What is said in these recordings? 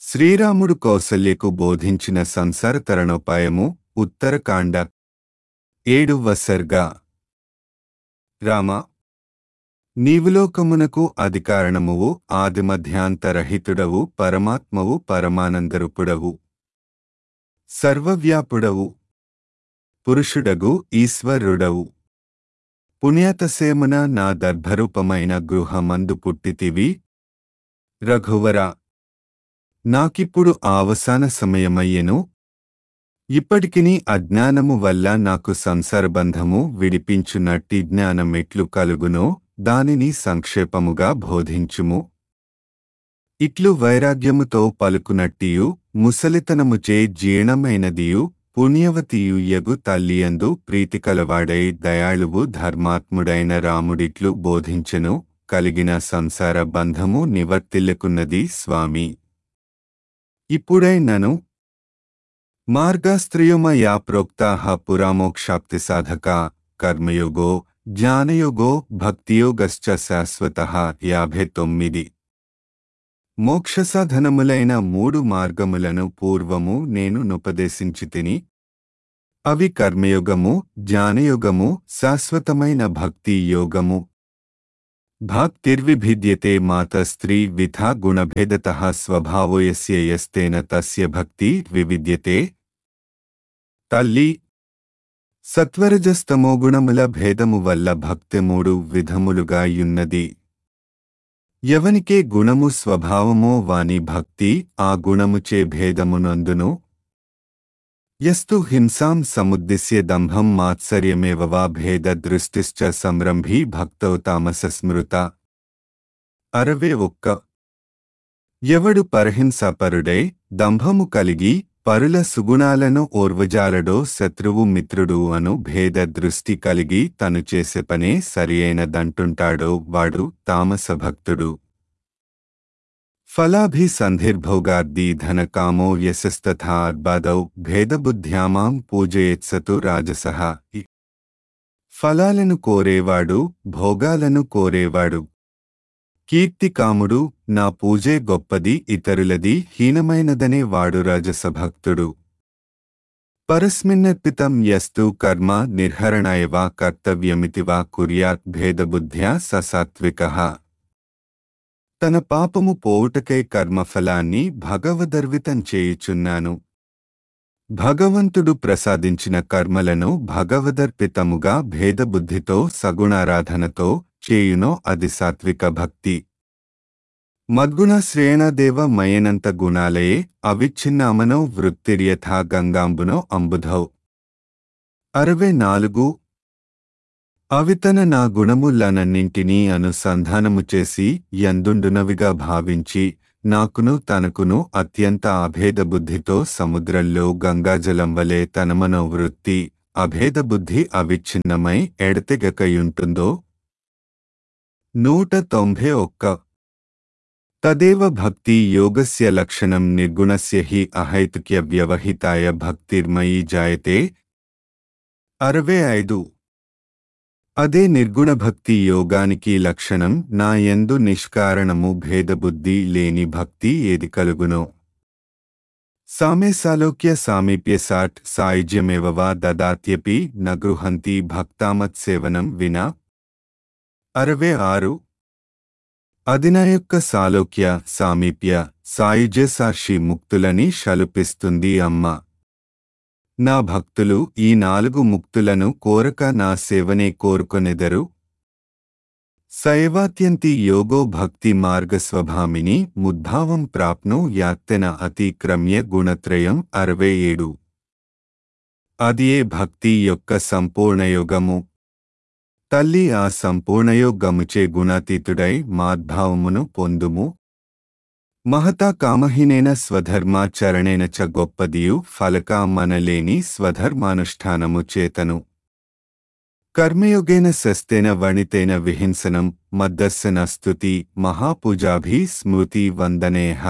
శ్రీరాముడు కౌసల్యకు బోధించిన సంసార తరణోపాయము ఉత్తరకాండ ఏడు వసర్గా రామ నీవులోకమునకు అధికారణమువు ఆదిమధ్యాంతరహితుడవు పరమాత్మవు పరమానందరూపుడవు సర్వవ్యాపుడవు పురుషుడగు ఈశ్వరుడవు పుణ్యతసేమున నా దర్భరూపమైన గృహమందు పుట్టితివి రఘువర నాకిప్పుడు ఆవసాన సమయమయ్యెను ఇప్పటికిని అజ్ఞానము వల్ల నాకు సంసారబంధము విడిపించునట్టి జ్ఞానమెట్లు కలుగునో దానిని సంక్షేపముగా బోధించుము ఇట్లు వైరాగ్యముతో పలుకునట్టియు ముసలితనముచే జీర్ణమైనదియు పుణ్యవతియు యగు తల్లియందు ప్రీతికలవాడై దయాళువు ధర్మాత్ముడైన రాముడిట్లు బోధించెను కలిగిన సంసార బంధము నివర్తిల్లకున్నది స్వామి ఇప్పుడైనను మార్గాస్త్రియుమయా ప్రోక్తాః పురామోక్షాప్తి సాధక కర్మయోగో జ్ఞానయోగో భక్తియోగశ్చ శాశ్వతః యాభై తొమ్మిది మోక్షసాధనములైన మూడు మార్గములను పూర్వము నేను నుపదేశించి తిని అవి కర్మయోగము జ్ఞానయోగము శాశ్వతమైన భక్తి యోగము భక్తిర్విభిద్యతే మాత స్త్రీ విధా గుణభేదత స్వభావో యస్య యస్తేన తస్య భక్తి వివిద్యతే తల్లి సత్వరజస్తమోగుణముల భేదము వల్ల భక్తి మూడు విధములుగా యున్నది ఎవనికే గుణము స్వభావమో వాని భక్తి ఆ గుణముచే భేదమునందును యస్తు హింసాం సముద్దిశ్య దంభం మాత్సర్యమేవ వా భేద దృష్టిశ్చ సంరంభీ భక్తౌ తామస స్మృత అరవే ఒక్క ఎవడు పరహింసాపరుడై దంభము కలిగి పరుల సుగుణాలను ఓర్వజాలడో శత్రువు మిత్రుడు అను భేద దృష్టి కలిగి తను చేసే పనే సరియైనదంటుంటాడో వాడు తామస భక్తుడు ఫలాభిసంధిర్భోగార్ది ధనకామో యశస్తథార్బాదౌ భేదబుద్ధ్యామాం పూజయేత్సతు రాజసః ఫలాలను కోరేవాడు భోగాలను కోరేవాడు కీర్తికాముడు నా పూజే గొప్పది ఇతరులది హీనమైనదనే వాడు రాజసభక్తుడు పరస్మిన్నర్పితం యస్తు కర్మ నిర్హరణాయ వా కర్తవ్యమితి వా కుర్యాత్ భేదబుద్ధ్యా ససాత్వికః తన పాపము పోవుటకై కర్మఫలాన్ని భగవదర్వితం చేయుచున్నాను భగవంతుడు ప్రసాదించిన కర్మలను భగవదర్పితముగా భేదబుద్ధితో సగుణారాధనతో చేయునో అది సాత్విక భక్తి మద్గుణ శ్రేణదేవ మయనంత గుణాలయే అవిచ్ఛిన్నామనో వృత్తిర్యథా గంగాంబునో అంబుధౌ అరవై నాలుగు అవితన నా గుణములనన్నింటినీ అనుసంధానము చేసి యందుండునవిగా భావించి నాకును తనకును అత్యంత అభేద బుద్ధితో సముద్రంలో గంగాజలం వలె తన మనోవృత్తి అభేద బుద్ధి అవిచ్ఛిన్నమై ఎడతెగకయుంటుందో నూట తొంభై ఒక్క తదేవ భక్తి యోగస్య లక్షణం నిర్గుణస్య హి అహైతుక్య వ్యవహితాయ భక్తిర్మయీ జాయతే అరవై ఐదు అదే నిర్గుణ భక్తి యోగానికి లక్షణం నా యందు నిష్కారణము భేదబుద్ధి లేని భక్తి ఏది కలుగునో సామే సాలోక్య సామీప్య సాట్ సాయుజ్యమేవ వా దదాత్యపి నగృహంతి భక్తామత్సేవనం వినా అరవై ఆరు అదిన యొక్క సాలోక్య సామీప్య సాయుజ్య సాక్షి ముక్తులని శలుపిస్తుంది అమ్మ నా భక్తులు ఈ నాలుగు ముక్తులను కోరక నా సేవనే కోరుకొనెదరు శైవాత్యంతి యోగో భక్తి మార్గస్వభామిని ముద్భావం ప్రాప్ను యాత్తెన అతిక్రమ్య గుణత్రయం అరవై ఏడు అదియే భక్తి యొక్క సంపూర్ణయోగము తల్లి ఆ సంపూర్ణయోగముచే గుణాతీతుడై మాద్భావమును పొందుము మహతా కామహీనైన స్వధర్మాచరణేన చ గొప్పదియు ఫలకామనలేని స్వధర్మానుష్ఠానము చేతను కర్మయోగేన శస్తేన వణితేన విహింసనం మద్దస్సన స్తుతి మహాపూజాభి స్మృతి వందనేహ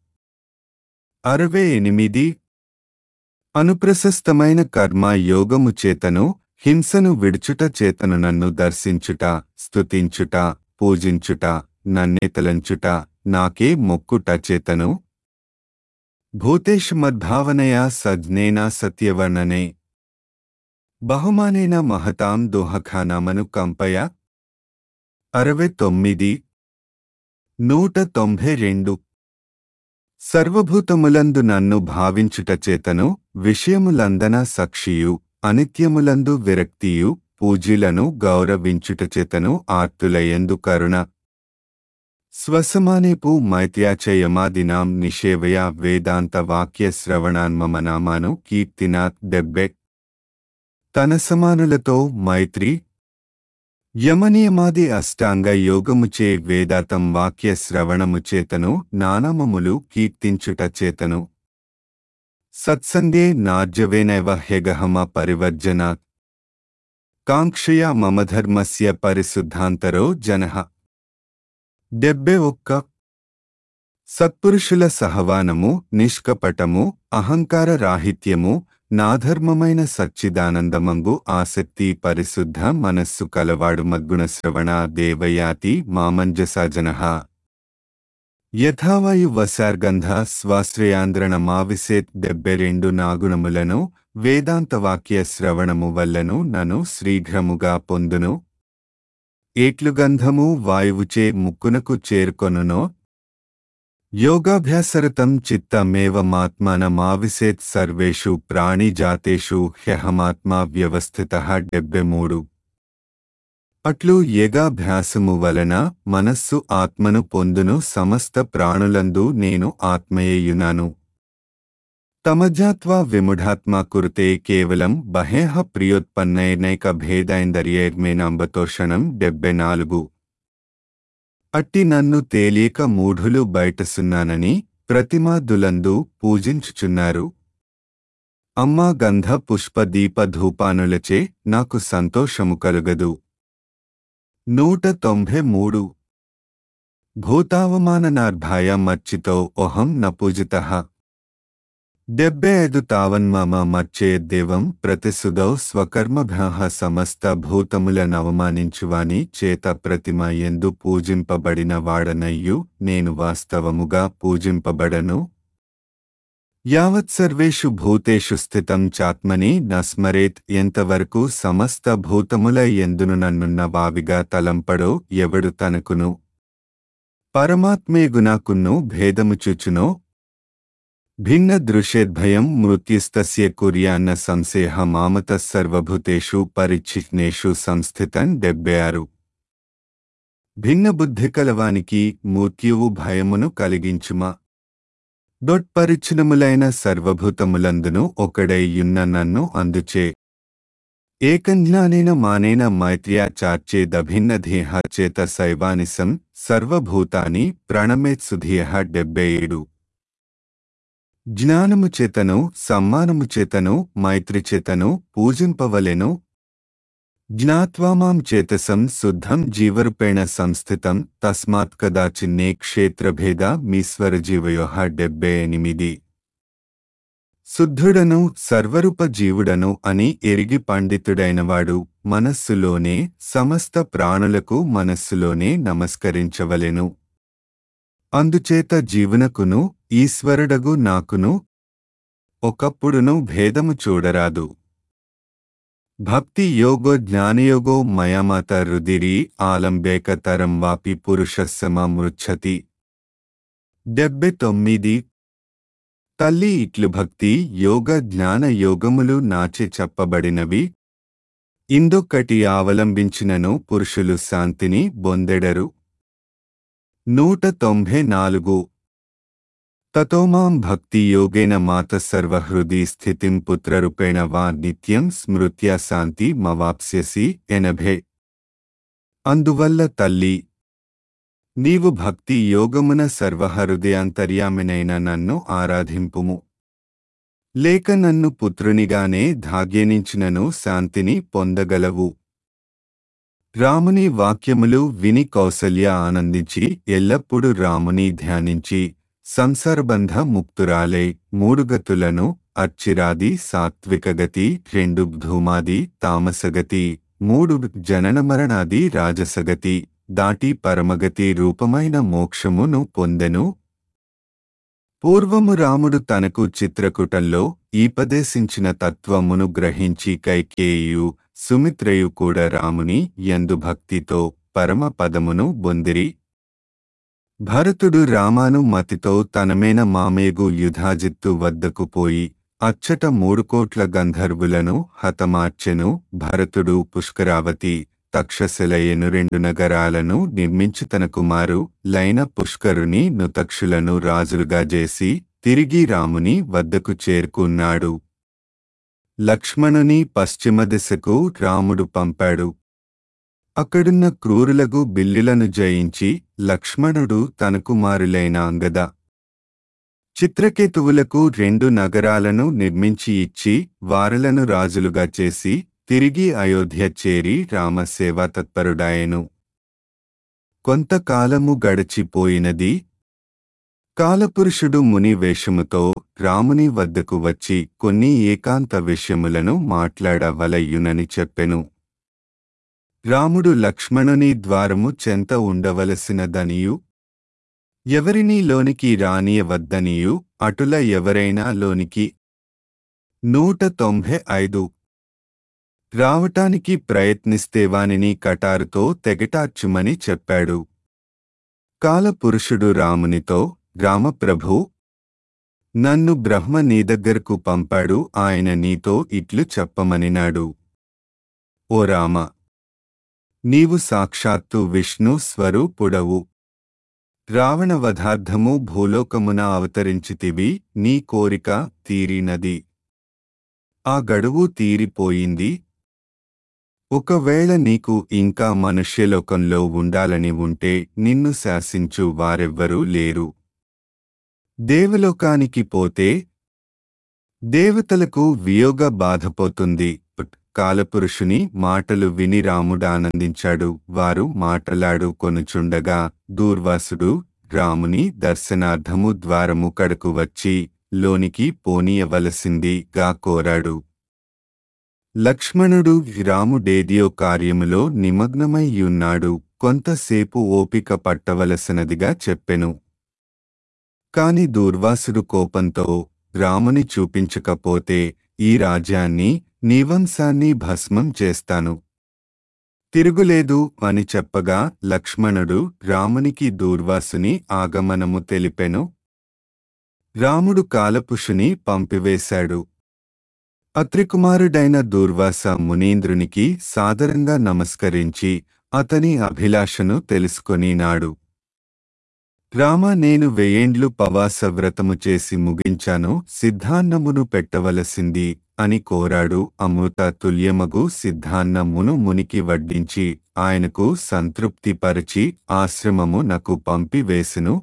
అరవై ఎనిమిది అనుప్రశస్తమైన కర్మ యోగము చేతను హింసను విడుచుట చేతను నన్ను దర్శించుట స్తుతించుట పూజించుట నన్నెతలంచుట నాకే మొక్కుట చేతను భూతేషు మద్భావనయా సజ్ఞేన సత్యవర్ణనే బహుమానేన మహతాం దోహఖానామను కంపయ అరవై తొమ్మిది నూట తొంభై రెండు సర్వభూతములందు నన్ను భావించుట చేతను విషయములందన సక్షియు అనిత్యములందు విరక్తియు పూజీలను గౌరవించుట చేతను ఆర్తులయందు కరుణ స్వసమానేపు మైత్యాచయమాదినాం నిషేవయ వేదాంత వాక్య శ్రవణాన్మమనామాను కీర్తినాథ్ దెబ్బె తన సమానులతో మైత్రి యమనియమాది అష్టాంగ యోగముచే వేదాతం వాక్య శ్రవణము చేతను నానామములు కీర్తించుట చేతను సత్సంగే నార్జవేనైవ హ్యగహమ పరివర్జనాత్ కాంక్షయా మమ ధర్మస్య పరిశుద్ధాంతరో జనః డెబ్బె ఒక్క సత్పురుషుల సహవానము నిష్కపటము అహంకార రాహిత్యము నాధర్మమైన సచ్చిదానందమంగు ఆసక్తి పరిశుద్ధ మనస్సు కలవాడు మద్గుణ శ్రవణ దేవయాతి మామంజసాజన యథావాయు వసార్గంధ స్వాశ్రయాంధ్రణమావిసేత్ డెబ్బె రెండు నాగుణములను వేదాంతవాక్య శ్రవణము వల్లను నను శీఘ్రముగా పొందును ఏట్లుగంధము వాయువుచే ముక్కునకు చేరుకొనునో యోగాభ్యాసరతం చిత్తమేవమాత్మానమావిసేత్ సర్వేషు ప్రాణిజాతేషు హ్యహమాత్మా వ్యవస్థిత డెబ్బె మూడు అట్లు ఏగాభ్యాసము వలన మనస్సు ఆత్మను పొందును సమస్త ప్రాణులందు నేను ఆత్మయేయునాను తమజాత్వా విముఢాత్మా కురుతే కేవలం బహేహ ప్రియోత్పన్నైనైక భేదైందర్యేర్మేనాంబతోషణం డెబ్బె నాలుగు అట్టి నన్ను తేలియక మూఢులు బయటసున్నానని ప్రతిమాదులందు పూజించుచున్నారు అమ్మా గంధ పుష్ప దీప ధూపానులచే నాకు సంతోషము కలుగదు నూట తొంభై మూడు భూతావమాననార్భాయ మర్చితో ఒహం న పూజితః డెబ్బై ఐదు తావన్మమ మర్చేద్దేవం ప్రతిసుదౌ స్వకర్మభ్యాహ సమస్త భూతములనవమానించువాని చేత ప్రతిమ ఎందు పూజింపబడిన వాడనయ్యు నేను వాస్తవముగా పూజింపబడను యావత్ సర్వేషు భూతేషు స్థితం చాత్మని నస్మరేత్ ఎంతవరకు సమస్త భూతముల ఎందును నన్నున్న వావిగా తలంపడో ఎవడు తనకును పరమాత్మేగునాకును భేదము చూచునో భిన్న దృశ్యేద్భయం మృత్యుస్తస్య కుర్యాన్న సంశేహ మామత సర్వభూతేషు పరిచిహ్నేషు సంస్థితం డెబ్బై ఆరు భిన్న బుద్ధి కలవానికి మృత్యువు భయమును కలిగించుమా దొట్పరిచినములైన సర్వభూతములందును ఒకడైయున్న నన్ను అందుచే ఏకంజ్ఞానేన మానేన మైత్ర్యాచార్చేదభిన్న ధేహ చేత శైవానిసం సర్వభూతాని ప్రణమేత్సుధియ డెబ్బై ఏడు జ్ఞానము చేతను సమ్మానము చేతను మైత్రి చేతను పూజింపవలెను జ్ఞాత్వా మాం చేతసం శుద్ధం జీవరూపేణ సంస్థితం తస్మాత్ కదాచిన్నే క్షేత్రభేద మీశ్వరజీవయో డెబ్బై ఎనిమిది శుద్ధుడను సర్వరూప జీవుడను అని ఎరిగి పండితుడైనవాడు మనస్సులోనే సమస్త ప్రాణులకు మనస్సులోనే నమస్కరించవలెను అందుచేత జీవునకును ఈశ్వరుడగు నాకును ఒకప్పుడును భేదము చూడరాదు భక్తి యోగో జ్ఞానయోగో మయమత రుదిరి ఆలంబేకతరం వాపి పురుషస్సమృచ్చతి డెబ్బె తొమ్మిది తల్లి ఇట్లు భక్తి యోగ జ్ఞాన యోగములు నాచే చెప్పబడినవి ఇందొక్కటి అవలంబించినను పురుషులు శాంతిని బొందెడరు నూట తొంభై నాలుగు తతోమాం భక్తి యోగేన మాత సర్వహృది స్థితిం పుత్రరూపేణ వా నిత్యం స్మృత్యా శాంతి మవాప్స్యసి ఎనభే అందువల్ల తల్లి నీవు భక్తి యోగమున సర్వహృదయాంతర్యామినైన నన్ను ఆరాధింపుము లేక నన్ను పుత్రునిగానే ధాగ్యనించినను శాంతిని పొందగలవు రాముని వాక్యములు విని కౌసల్య ఆనందించి ఎల్లప్పుడూ రాముని ధ్యానించి సంసారబంధ ముక్తురాలై మూడు గతులను అర్చిరాది సాత్వికగతి రెండు ధూమాది తామసగతి మూడు జనన మరణాది రాజసగతి దాటి పరమగతి రూపమైన మోక్షమును పొందెను పూర్వము రాముడు తనకు చిత్రకూటంలో ఈపదేశించిన తత్వమును గ్రహించి కైకేయు సుమిత్రయు కూడా రాముని యందు భక్తితో పరమ పదమును బొందిరి భరతుడు రామాను మతితో తనమేన మామేగు యుధాజిత్తు వద్దకు పోయి అచ్చట మూడు కోట్ల గంధర్వులను హతమార్చెను భరతుడు పుష్కరావతి తక్షశిలయను రెండు నగరాలను నిర్మించి తన కుమారు లైన పుష్కరుని నుతక్షులను రాజులుగా చేసి తిరిగి రాముని వద్దకు చేరుకున్నాడు లక్ష్మణుని పశ్చిమ దిశకు రాముడు పంపాడు అక్కడున్న క్రూరులకు బిల్లులను జయించి లక్ష్మణుడు తన కుమారులైన అంగద చిత్రకేతువులకు రెండు నగరాలను నిర్మించి ఇచ్చి వారలను రాజులుగా చేసి తిరిగి అయోధ్య చేరి రామసేవా తత్పరుడాయెను కొంతకాలము గడిచిపోయినది కాలపురుషుడు ముని వేషముతో రాముని వద్దకు వచ్చి కొన్ని ఏకాంత విషయములను మాట్లాడవలయునని చెప్పెను రాముడు లక్ష్మణుని ద్వారము చెంత ఉండవలసినదనియు ఎవరినీ లోనికి రానియవద్దనియు అటుల ఎవరైనా లోనికి నూట తొంభై ఐదు రావటానికి ప్రయత్నిస్తే వానిని కటారుతో తెగటార్చుమని చెప్పాడు కాలపురుషుడు రామునితో రామప్రభు నన్ను బ్రహ్మ నీ దగ్గరకు పంపాడు ఆయన నీతో ఇట్లు చెప్పమనినాడు ఓ రామ నీవు సాక్షాత్తు విష్ణు స్వరూపుడవు రావణ వధార్థము భూలోకమున అవతరించితివి నీ కోరిక తీరినది ఆ గడువు తీరిపోయింది ఒకవేళ నీకు ఇంకా మనుష్యలోకంలో ఉండాలని ఉంటే నిన్ను శాసించు వారెవ్వరూ లేరు దేవలోకానికి పోతే దేవతలకు వియోగ బాధపోతుంది కాలపురుషుని మాటలు విని రాముడానందించాడు వారు మాటలాడు కొనుచుండగా దూర్వాసుడు రాముని దర్శనార్థము ద్వారము కడకు వచ్చి లోనికి పోనీయవలసిందిగా కోరాడు లక్ష్మణుడు రాముడేదియో కార్యములో నిమగ్నమై ఉన్నాడు కొంతసేపు ఓపిక పట్టవలసినదిగా చెప్పెను కాని దూర్వాసుడు కోపంతో రాముని చూపించకపోతే ఈ రాజ్యాన్ని నీ వంశాన్ని భస్మం చేస్తాను తిరుగులేదు అని చెప్పగా లక్ష్మణుడు రామునికి దూర్వాసుని ఆగమనము తెలిపెను రాముడు కాలపుషుని పంపివేశాడు అత్రికుమారుడైన దూర్వాస మునీంద్రునికి సాదరంగా నమస్కరించి అతని అభిలాషను తెలుసుకొనినాడు రామ నేను వెయ్యేండ్లు పవాస వ్రతము చేసి ముగించాను సిద్ధాన్నమును పెట్టవలసింది అని కోరాడు అమృత తుల్యమగు సిద్ధాన్నమును మునికి వడ్డించి ఆయనకు సంతృప్తిపరచి ఆశ్రమము నాకు పంపివేసెను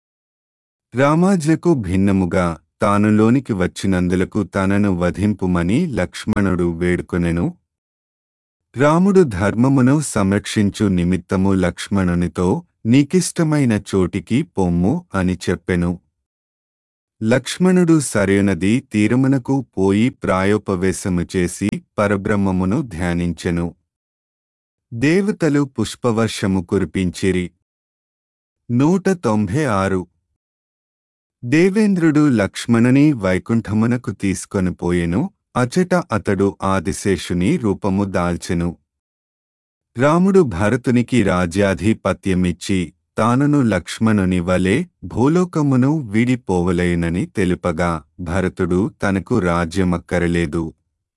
రామాజ్లకు భిన్నముగా తానులోనికి వచ్చినందులకు తనను వధింపుమని లక్ష్మణుడు వేడుకొనెను రాముడు ధర్మమును సంరక్షించు నిమిత్తము లక్ష్మణునితో నీకిష్టమైన చోటికి పొమ్ము అని చెప్పెను లక్ష్మణుడు సరైనది తీరమునకు పోయి ప్రాయోపవేశము చేసి పరబ్రహ్మమును ధ్యానించెను దేవతలు పుష్పవర్షము కురిపించిరి నూట తొంభై ఆరు దేవేంద్రుడు లక్ష్మణుని వైకుంఠమునకు తీసుకొని పోయెను అచట అతడు ఆదిశేషుని రూపము దాల్చెను రాముడు భరతునికి రాజ్యాధిపత్యమిచ్చి తానును లక్ష్మణుని వలె భూలోకమును వీడిపోవలేనని తెలుపగా భరతుడు తనకు రాజ్యమక్కరలేదు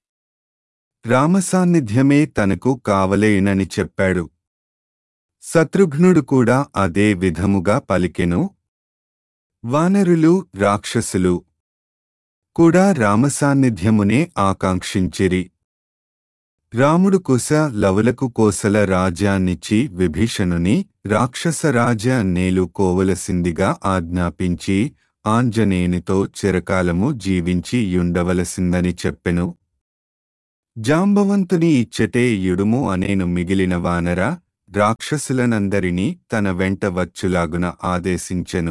రామసాన్నిధ్యమే తనకు కావలేనని చెప్పాడు శత్రుఘ్నుడు కూడా అదే విధముగా పలికెను వానరులు రాక్షసులు కూడా రామసాన్నిధ్యమునే ఆకాంక్షించిరి రాముడు కుశ లవులకు కోసల రాజ్యాన్నిచ్చి విభీషణుని రాక్షస రాజ్యాన్నేలు కోవలసిందిగా ఆజ్ఞాపించి ఆంజనేయునితో చిరకాలము జీవించి యుండవలసిందని చెప్పెను జాంబవంతుని ఇచ్చటే యుడుము అనేను మిగిలిన వానర రాక్షసులనందరినీ తన వెంట వచ్చులాగున ఆదేశించెను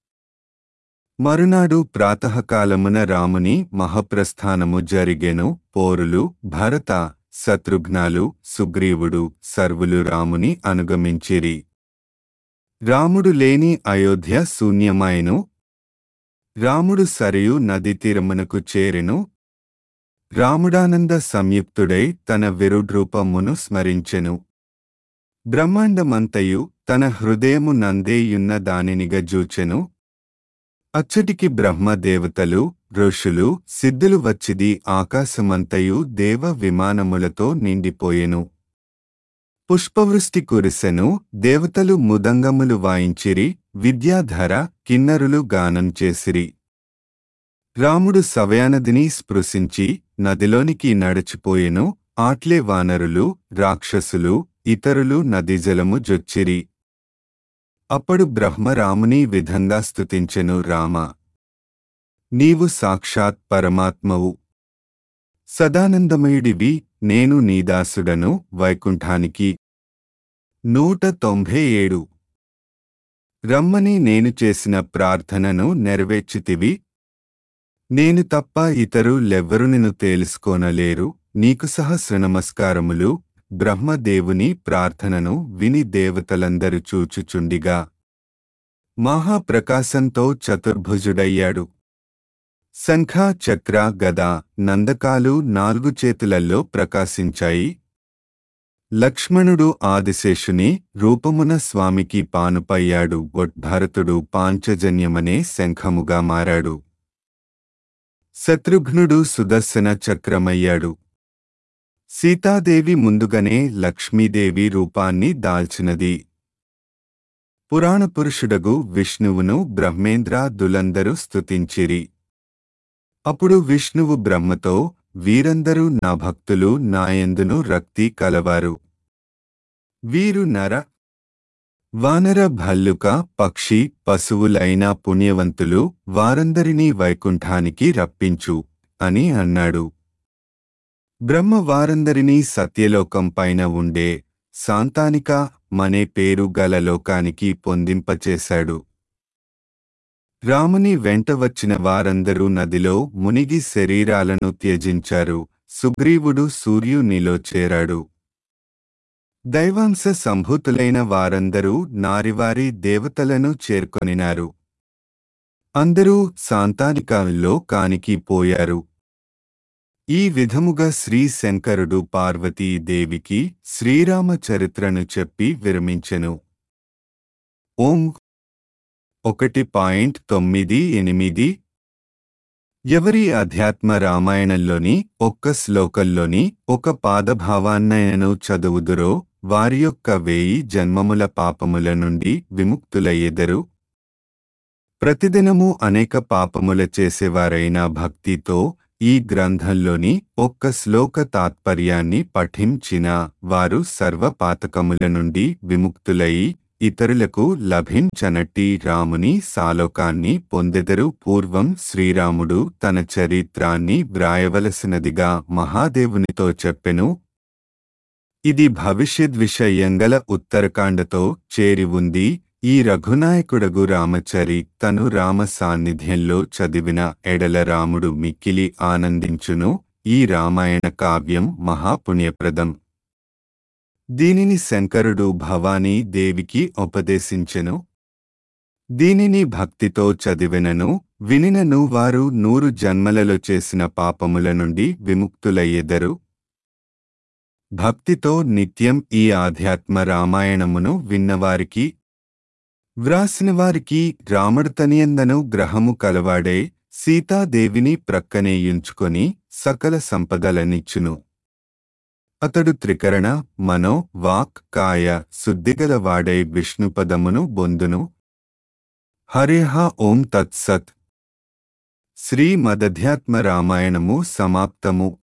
మరునాడు ప్రాతకాలమున రాముని మహప్రస్థానము జరిగెను పోరులు భరత శత్రుఘ్నాలు సుగ్రీవుడు సర్వులు రాముని అనుగమించిరి రాముడు లేని అయోధ్య శూన్యమాయను రాముడు సరియు నది తీరమునకు చేరెను రాముడానంద సంయుక్తుడై తన విరుడ్రూపమును స్మరించెను బ్రహ్మాండమంతయు తన హృదయము నందేయున్న దానినిగ జూచెను అచ్చటికి బ్రహ్మదేవతలు ఋషులు సిద్ధులు వచ్చిది ఆకాశమంతయు దేవ విమానములతో నిండిపోయెను పుష్పవృష్టి కురిసెను దేవతలు ముదంగములు వాయించిరి విద్యాధర కిన్నరులు గానం చేసిరి రాముడు సవయానదిని స్పృశించి నదిలోనికి నడచిపోయెను ఆట్లే వానరులు రాక్షసులు ఇతరులు నదిజలము జొచ్చిరి అప్పుడు బ్రహ్మ రాముని విధంగా స్తుతించెను రామ నీవు సాక్షాత్ పరమాత్మవు సదానందమయుడివి నేను నీదాసుడను వైకుంఠానికి నూట తొంభై ఏడు రమ్మని నేను చేసిన ప్రార్థనను నెరవేర్చితివి నేను తప్ప ఇతరులెవ్వరు నిన్ను తేలుసుకోనలేరు నీకు సహస్ర నమస్కారములు బ్రహ్మదేవుని ప్రార్థనను విని దేవతలందరూ చూచుచుండిగా మహాప్రకాశంతో చతుర్భుజుడయ్యాడు శంఖ చక్ర గద నందకాలు నాలుగు చేతులల్లో ప్రకాశించాయి లక్ష్మణుడు ఆదిశేషుని రూపమున స్వామికి పానుపయ్యాడు భరతుడు పాంచజన్యమనే శంఖముగా మారాడు శత్రుఘ్నుడు సుదర్శన చక్రమయ్యాడు సీతాదేవి ముందుగానే లక్ష్మీదేవి రూపాన్ని దాల్చినది పురాణపురుషుడగు విష్ణువును బ్రహ్మేంద్రాదులందరూ స్తుతించిరి అప్పుడు విష్ణువు బ్రహ్మతో వీరందరూ నా భక్తులు నాయందును రక్తి కలవారు వీరు నర వానర భల్లుక పక్షి పశువులైన పుణ్యవంతులు వారందరినీ వైకుంఠానికి రప్పించు అని అన్నాడు బ్రహ్మ వారందరినీ సత్యలోకం పైన ఉండే శాంతానిక మనే పేరు గల లోకానికి పొందింపచేశాడు రాముని వెంట వచ్చిన వారందరూ నదిలో మునిగి శరీరాలను త్యజించారు సుగ్రీవుడు సూర్యునిలో చేరాడు దైవాంశ సంభూతులైన వారందరూ నారివారి దేవతలను చేర్కొనినారు అందరూ శాంతానికాల్లో కానికి పోయారు ఈ విధముగా శ్రీ శంకరుడు పార్వతీదేవికి శ్రీరామ చరిత్రను చెప్పి విరమించెను ఓం ఒకటి పాయింట్ తొమ్మిది ఎనిమిది ఎవరి అధ్యాత్మ రామాయణంలోని ఒక్క శ్లోకంలోని ఒక పాదభావాన్నయను చదువుదురో వారి యొక్క వేయి జన్మముల పాపముల నుండి విముక్తులయ్యెదరు ప్రతిదినము అనేక పాపముల చేసేవారైన భక్తితో ఈ గ్రంథంలోని ఒక్క శ్లోక తాత్పర్యాన్ని పఠించిన వారు సర్వ పాతకముల నుండి విముక్తులై ఇతరులకు లభించనట్టి రాముని సాలోకాన్ని పొందెదరు పూర్వం శ్రీరాముడు తన చరిత్రాన్ని వ్రాయవలసినదిగా మహాదేవునితో చెప్పెను ఇది భవిష్యద్విషయంగల ఉత్తరకాండతో చేరి ఉంది ఈ రఘునాయకుడగు రామచరి తను రామ సాన్నిధ్యంలో చదివిన ఎడల రాముడు మిక్కిలి ఆనందించును ఈ రామాయణ కావ్యం మహాపుణ్యప్రదం దీనిని శంకరుడు భవానీ దేవికి ఉపదేశించెను దీనిని భక్తితో చదివినను వినినను వారు నూరు జన్మలలో చేసిన పాపముల నుండి విముక్తులయ్యెదరు భక్తితో నిత్యం ఈ ఆధ్యాత్మ రామాయణమును విన్నవారికి వ్రాసినవారికి రాముడతనియందను గ్రహము కలవాడే సీతాదేవిని ప్రక్కనేయుంచుకొని సకల సంపదలనిచ్చును అతడు త్రికరణ మనో వాక్ కాయ శుద్ధిగలవాడై విష్ణుపదమును బొందును హరేహ ఓం తత్సత్ శ్రీమదధ్యాత్మ రామాయణము సమాప్తము